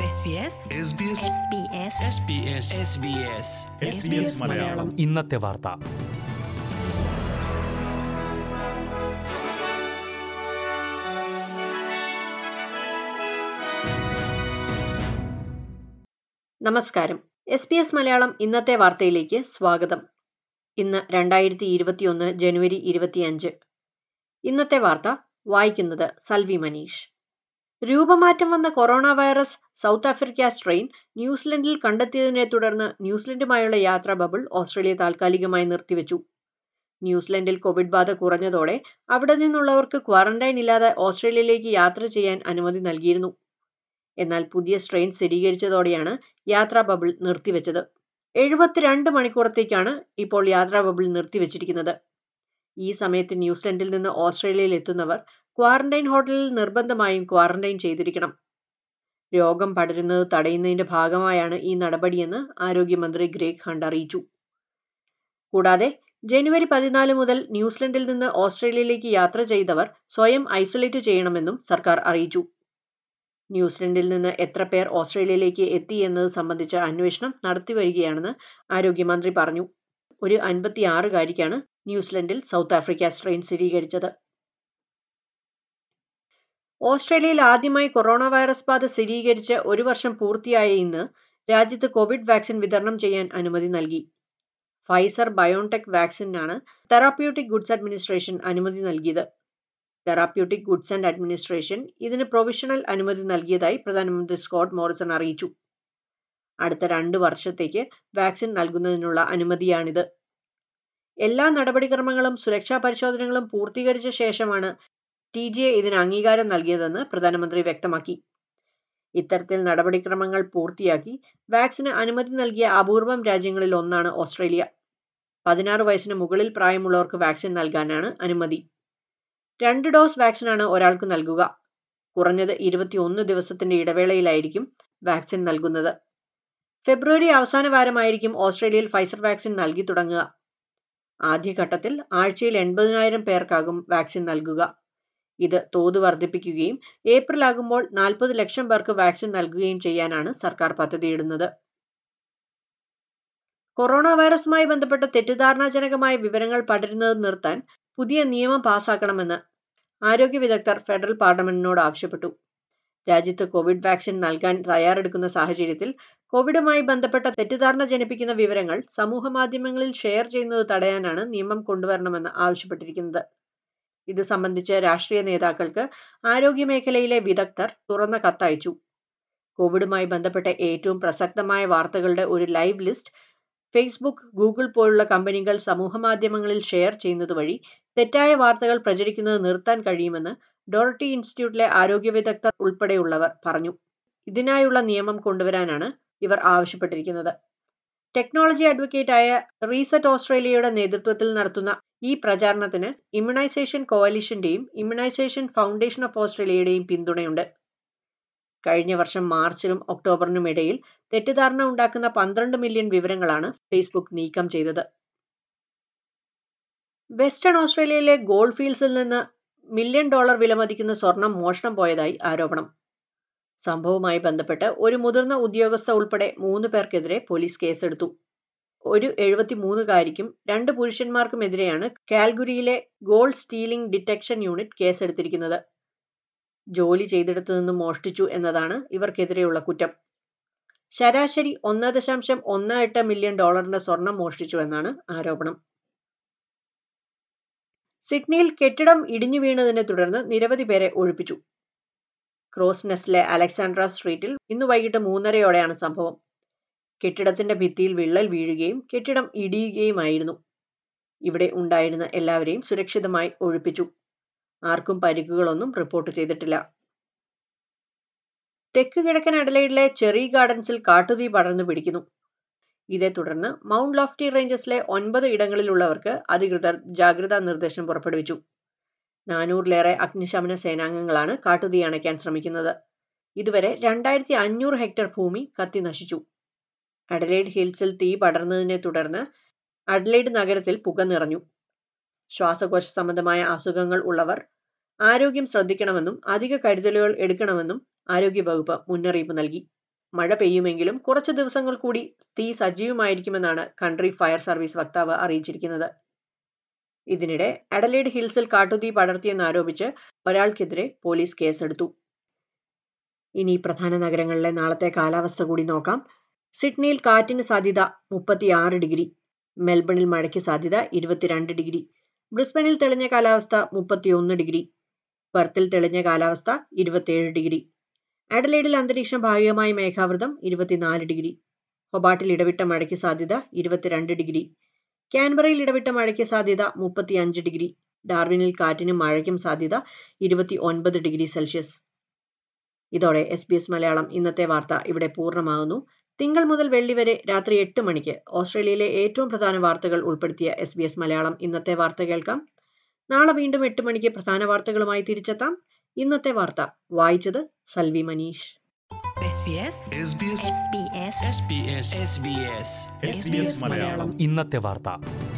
SBS SBS SBS SBS SBS SBS Malayalam ഇന്നത്തെ വാർത്ത നമസ്കാരം എസ് പി എസ് മലയാളം ഇന്നത്തെ വാർത്തയിലേക്ക് സ്വാഗതം ഇന്ന് രണ്ടായിരത്തി ഇരുപത്തിയൊന്ന് ജനുവരി ഇരുപത്തിയഞ്ച് ഇന്നത്തെ വാർത്ത വായിക്കുന്നത് സൽവി മനീഷ് രൂപമാറ്റം വന്ന corona virus South Africa strain ന്യൂസിലൻഡിൽ കണ്ടെത്തിയതിനെ തുടർന്ന് ന്യൂസിലൻഡുമായുള്ള യാത്രാ ബബിൾ ഓസ്ട്രേലിയ താൽക്കാലികമായി നിർത്തിവെച്ചു ന്യൂസിലൻഡിൽ കോവിഡ് ബാധ കുറഞ്ഞതോടെ അവിടെ നിന്നുള്ളവർക്ക് ക്വാറന്റൈൻ ഇല്ലാതെ ഓസ്ട്രേലിയയിലേക്ക് യാത്ര ചെയ്യാൻ അനുമതി നൽകിയിരുന്നു എന്നാൽ പുതിയ സ്ട്രെയിൻ സ്ഥിരീകരിച്ചതോടെയാണ് യാത്രാ ബബിൾ നിർത്തിവെച്ചത് എഴുപത്തിരണ്ട് മണിക്കൂറത്തേക്കാണ് ഇപ്പോൾ യാത്രാ ബബിൾ നിർത്തിവെച്ചിരിക്കുന്നത് ഈ സമയത്ത് ന്യൂസിലൻഡിൽ നിന്ന് ഓസ്ട്രേലിയയിൽ എത്തുന്നവർ ക്വാറന്റൈൻ ഹോട്ടലിൽ നിർബന്ധമായും ക്വാറന്റൈൻ ചെയ്തിരിക്കണം രോഗം പടരുന്നത് തടയുന്നതിന്റെ ഭാഗമായാണ് ഈ നടപടിയെന്ന് ആരോഗ്യമന്ത്രി ഗ്രേഗ് ഹണ്ട് അറിയിച്ചു കൂടാതെ ജനുവരി പതിനാല് മുതൽ ന്യൂസിലൻഡിൽ നിന്ന് ഓസ്ട്രേലിയയിലേക്ക് യാത്ര ചെയ്തവർ സ്വയം ഐസൊലേറ്റ് ചെയ്യണമെന്നും സർക്കാർ അറിയിച്ചു ന്യൂസിലൻഡിൽ നിന്ന് എത്ര പേർ ഓസ്ട്രേലിയയിലേക്ക് എത്തി എന്നത് സംബന്ധിച്ച അന്വേഷണം നടത്തിവരികയാണെന്ന് ആരോഗ്യമന്ത്രി പറഞ്ഞു ഒരു അൻപത്തിയാറുകാരിക്കാണ് ന്യൂസിലൻഡിൽ സൗത്ത് ആഫ്രിക്ക സ്ട്രെയിൻ സ്ഥിരീകരിച്ചത് ഓസ്ട്രേലിയയിൽ ആദ്യമായി കൊറോണ വൈറസ് ബാധ സ്ഥിരീകരിച്ച് ഒരു വർഷം പൂർത്തിയായ ഇന്ന് രാജ്യത്ത് കോവിഡ് വാക്സിൻ വിതരണം ചെയ്യാൻ അനുമതി നൽകി ഫൈസർ ബയോൺടെക് വാക്സിനാണ് തെറാപ്യൂട്ടിക് ഗുഡ്സ് അഡ്മിനിസ്ട്രേഷൻ അനുമതി നൽകിയത് തെറാപ്യൂട്ടിക് ഗുഡ്സ് ആൻഡ് അഡ്മിനിസ്ട്രേഷൻ ഇതിന് പ്രൊവിഷണൽ അനുമതി നൽകിയതായി പ്രധാനമന്ത്രി സ്കോട്ട് മോറിസൺ അറിയിച്ചു അടുത്ത രണ്ട് വർഷത്തേക്ക് വാക്സിൻ നൽകുന്നതിനുള്ള അനുമതിയാണിത് എല്ലാ നടപടിക്രമങ്ങളും സുരക്ഷാ പരിശോധനകളും പൂർത്തീകരിച്ച ശേഷമാണ് ടി ജി എ ഇതിന് അംഗീകാരം നൽകിയതെന്ന് പ്രധാനമന്ത്രി വ്യക്തമാക്കി ഇത്തരത്തിൽ നടപടിക്രമങ്ങൾ പൂർത്തിയാക്കി വാക്സിന് അനുമതി നൽകിയ അപൂർവം രാജ്യങ്ങളിൽ ഒന്നാണ് ഓസ്ട്രേലിയ പതിനാറ് വയസ്സിന് മുകളിൽ പ്രായമുള്ളവർക്ക് വാക്സിൻ നൽകാനാണ് അനുമതി രണ്ട് ഡോസ് വാക്സിനാണ് ഒരാൾക്ക് നൽകുക കുറഞ്ഞത് ഇരുപത്തിയൊന്ന് ദിവസത്തിന്റെ ഇടവേളയിലായിരിക്കും വാക്സിൻ നൽകുന്നത് ഫെബ്രുവരി അവസാന വാരമായിരിക്കും ഓസ്ട്രേലിയയിൽ ഫൈസർ വാക്സിൻ നൽകി തുടങ്ങുക ആദ്യഘട്ടത്തിൽ ആഴ്ചയിൽ എൺപതിനായിരം പേർക്കാകും വാക്സിൻ നൽകുക ഇത് തോത് വർദ്ധിപ്പിക്കുകയും ഏപ്രിൽ ആകുമ്പോൾ നാൽപ്പത് ലക്ഷം പേർക്ക് വാക്സിൻ നൽകുകയും ചെയ്യാനാണ് സർക്കാർ പദ്ധതിയിടുന്നത് കൊറോണ വൈറസുമായി ബന്ധപ്പെട്ട തെറ്റിദ്ധാരണാജനകമായ വിവരങ്ങൾ പടരുന്നത് നിർത്താൻ പുതിയ നിയമം പാസാക്കണമെന്ന് ആരോഗ്യ വിദഗ്ധർ ഫെഡറൽ പാർലമെന്റിനോട് ആവശ്യപ്പെട്ടു രാജ്യത്ത് കോവിഡ് വാക്സിൻ നൽകാൻ തയ്യാറെടുക്കുന്ന സാഹചര്യത്തിൽ കോവിഡുമായി ബന്ധപ്പെട്ട തെറ്റിദ്ധാരണ ജനിപ്പിക്കുന്ന വിവരങ്ങൾ സമൂഹ മാധ്യമങ്ങളിൽ ഷെയർ ചെയ്യുന്നത് തടയാനാണ് നിയമം കൊണ്ടുവരണമെന്ന് ആവശ്യപ്പെട്ടിരിക്കുന്നത് ഇത് സംബന്ധിച്ച് രാഷ്ട്രീയ നേതാക്കൾക്ക് ആരോഗ്യ മേഖലയിലെ വിദഗ്ധർ തുറന്ന കത്തയച്ചു കോവിഡുമായി ബന്ധപ്പെട്ട ഏറ്റവും പ്രസക്തമായ വാർത്തകളുടെ ഒരു ലൈവ് ലിസ്റ്റ് ഫേസ്ബുക്ക് ഗൂഗിൾ പോലുള്ള കമ്പനികൾ സമൂഹമാധ്യമങ്ങളിൽ ഷെയർ ചെയ്യുന്നത് വഴി തെറ്റായ വാർത്തകൾ പ്രചരിക്കുന്നത് നിർത്താൻ കഴിയുമെന്ന് ഡോറട്ടി ഇൻസ്റ്റിറ്റ്യൂട്ടിലെ ആരോഗ്യ വിദഗ്ധർ ഉൾപ്പെടെയുള്ളവർ പറഞ്ഞു ഇതിനായുള്ള നിയമം കൊണ്ടുവരാനാണ് ഇവർ ആവശ്യപ്പെട്ടിരിക്കുന്നത് ടെക്നോളജി അഡ്വക്കേറ്റായ റീസെറ്റ് ഓസ്ട്രേലിയയുടെ നേതൃത്വത്തിൽ നടത്തുന്ന ഈ പ്രചാരണത്തിന് ഇമ്മ്യൂണൈസേഷൻ കോalitionന്റെയും ഇമ്മ്യൂണൈസേഷൻ ഫൗണ്ടേഷൻ ഓഫ് ഓസ്ട്രേലിയയുടെയും പിന്തുണയുണ്ട് കഴിഞ്ഞ വർഷം മാർച്ചിലും ഒക്ടോബറിനും ഇടയിൽ തെറ്റിദ്ധാരണ ഉണ്ടാക്കുന്ന പന്ത്രണ്ട് മില്യൺ വിവരങ്ങളാണ് ഫേസ്ബുക്ക് നീക്കം ചെയ്തത് വെസ്റ്റേൺ ഓസ്ട്രേലിയയിലെ ഗോൾഡ് ഫീൽഡ്സിൽ നിന്ന് മില്യൺ ഡോളർ വിലമതിക്കുന്ന സ്വർണം മോഷണം പോയതായി ആരോപണം സംഭവവുമായി ബന്ധപ്പെട്ട് ഒരു മുതിർന്ന ഉദ്യോഗസ്ഥ ഉൾപ്പെടെ മൂന്ന് പേർക്കെതിരെ പോലീസ് കേസെടുത്തു ഒരു എഴുപത്തിമൂന്നുകാരിക്കും രണ്ട് പുരുഷന്മാർക്കുമെതിരെയാണ് കാൽഗുരിയിലെ ഗോൾഡ് സ്റ്റീലിംഗ് ഡിറ്റക്ഷൻ യൂണിറ്റ് കേസെടുത്തിരിക്കുന്നത് ജോലി ചെയ്തിടത്തു നിന്നും മോഷ്ടിച്ചു എന്നതാണ് ഇവർക്കെതിരെയുള്ള കുറ്റം ശരാശരി ഒന്ന് ദശാംശം ഒന്ന് എട്ട് മില്യൺ ഡോളറിന്റെ സ്വർണം മോഷ്ടിച്ചു എന്നാണ് ആരോപണം സിഡ്നിയിൽ കെട്ടിടം ഇടിഞ്ഞു വീണതിനെ തുടർന്ന് നിരവധി പേരെ ഒഴിപ്പിച്ചു ക്രോസ് നെസ്റ്റിലെ അലക്സാണ്ട്ര സ്ട്രീറ്റിൽ ഇന്ന് വൈകിട്ട് മൂന്നരയോടെയാണ് സംഭവം കെട്ടിടത്തിന്റെ ഭിത്തിയിൽ വിള്ളൽ വീഴുകയും കെട്ടിടം ഇടിയുകയുമായിരുന്നു ഇവിടെ ഉണ്ടായിരുന്ന എല്ലാവരെയും സുരക്ഷിതമായി ഒഴിപ്പിച്ചു ആർക്കും പരിക്കുകളൊന്നും റിപ്പോർട്ട് ചെയ്തിട്ടില്ല തെക്ക് കിഴക്കൻ അഡലൈഡിലെ ചെറി ഗാർഡൻസിൽ കാട്ടുതീ പടർന്നു പിടിക്കുന്നു ഇതേ തുടർന്ന് മൗണ്ട് ലോഫ്റ്റി റേഞ്ചസിലെ ഒൻപത് ഇടങ്ങളിലുള്ളവർക്ക് അധികൃതർ ജാഗ്രതാ നിർദ്ദേശം പുറപ്പെടുവിച്ചു നാനൂറിലേറെ അഗ്നിശമന സേനാംഗങ്ങളാണ് കാട്ടുതീ അണയ്ക്കാൻ ശ്രമിക്കുന്നത് ഇതുവരെ രണ്ടായിരത്തി അഞ്ഞൂറ് ഹെക്ടർ ഭൂമി കത്തി നശിച്ചു അഡലൈഡ് ഹിൽസിൽ തീ പടർന്നതിനെ തുടർന്ന് അഡലൈഡ് നഗരത്തിൽ പുക നിറഞ്ഞു ശ്വാസകോശ സംബന്ധമായ അസുഖങ്ങൾ ഉള്ളവർ ആരോഗ്യം ശ്രദ്ധിക്കണമെന്നും അധിക കരുതലുകൾ എടുക്കണമെന്നും ആരോഗ്യവകുപ്പ് മുന്നറിയിപ്പ് നൽകി മഴ പെയ്യുമെങ്കിലും കുറച്ച് ദിവസങ്ങൾ കൂടി തീ സജീവമായിരിക്കുമെന്നാണ് കൺട്രി ഫയർ സർവീസ് വക്താവ് അറിയിച്ചിരിക്കുന്നത് ഇതിനിടെ അഡലേഡ് ഹിൽസിൽ കാട്ടുതീ പടർത്തിയെന്നാരോപിച്ച് ഒരാൾക്കെതിരെ പോലീസ് കേസെടുത്തു ഇനി പ്രധാന നഗരങ്ങളിലെ നാളത്തെ കാലാവസ്ഥ കൂടി നോക്കാം സിഡ്നിയിൽ കാറ്റിന് സാധ്യത മുപ്പത്തിയാറ് ഡിഗ്രി മെൽബണിൽ മഴയ്ക്ക് സാധ്യത ഇരുപത്തിരണ്ട് ഡിഗ്രി ബ്രിസ്ബനിൽ തെളിഞ്ഞ കാലാവസ്ഥ മുപ്പത്തിയൊന്ന് ഡിഗ്രി പെർത്തിൽ തെളിഞ്ഞ കാലാവസ്ഥ ഇരുപത്തിയേഴ് ഡിഗ്രി അഡലേഡിൽ അന്തരീക്ഷം ഭാഗികമായി മേഘാവൃതം ഇരുപത്തിനാല് ഡിഗ്രി ഹൊബാട്ടിൽ ഇടവിട്ട മഴയ്ക്ക് സാധ്യത ഇരുപത്തിരണ്ട് ഡിഗ്രി കാൻബറയിൽ ഇടവിട്ട മഴയ്ക്ക് സാധ്യത മുപ്പത്തിയഞ്ച് ഡിഗ്രി ഡാർവിനിൽ കാറ്റിനും മഴയ്ക്കും സാധ്യത ഇരുപത്തി ഒൻപത് ഡിഗ്രി സെൽഷ്യസ് ഇതോടെ എസ് ബി എസ് മലയാളം ഇന്നത്തെ വാർത്ത ഇവിടെ പൂർണ്ണമാകുന്നു തിങ്കൾ മുതൽ വെള്ളി വരെ രാത്രി എട്ട് മണിക്ക് ഓസ്ട്രേലിയയിലെ ഏറ്റവും പ്രധാന വാർത്തകൾ ഉൾപ്പെടുത്തിയ എസ് ബി എസ് മലയാളം ഇന്നത്തെ വാർത്ത കേൾക്കാം നാളെ വീണ്ടും എട്ട് മണിക്ക് പ്രധാന വാർത്തകളുമായി തിരിച്ചെത്താം ഇന്നത്തെ വാർത്ത വായിച്ചത് Salvi Manish SBS SBS SBS SBS SBS SBS Malayalam ഇന്നത്തെ വാർത്ത